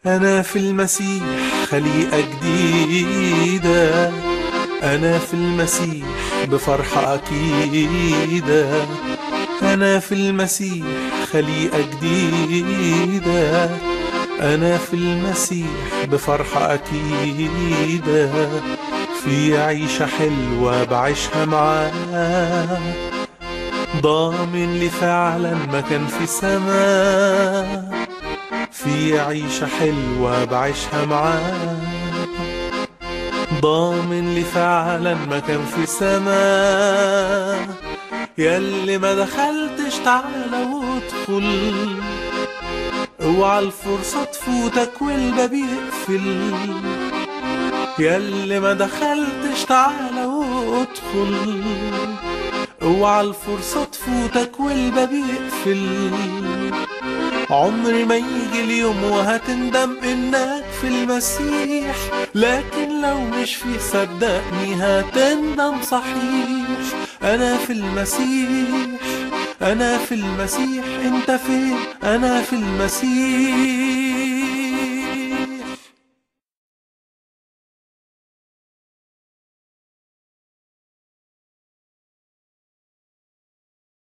أنا في المسيح خليقة جديدة أنا في المسيح بفرحة أكيدة أنا في المسيح خليقة جديدة أنا في المسيح بفرحة أكيدة في عيشة حلوة بعيشها معاه ضامن لي فعلا مكان في سماه في عيشة حلوة بعيشها معاه ضامن لي فعلا مكان في سما ياللي ما دخلتش تعالى وادخل اوعى الفرصة تفوتك والباب يقفل ياللي ما دخلتش تعالى وادخل اوعى الفرصة تفوتك والباب يقفل عمر ما يجي اليوم وهتندم انك في المسيح لكن لو مش فيه صدقني هتندم صحيح انا في المسيح انا في المسيح انت فين انا في المسيح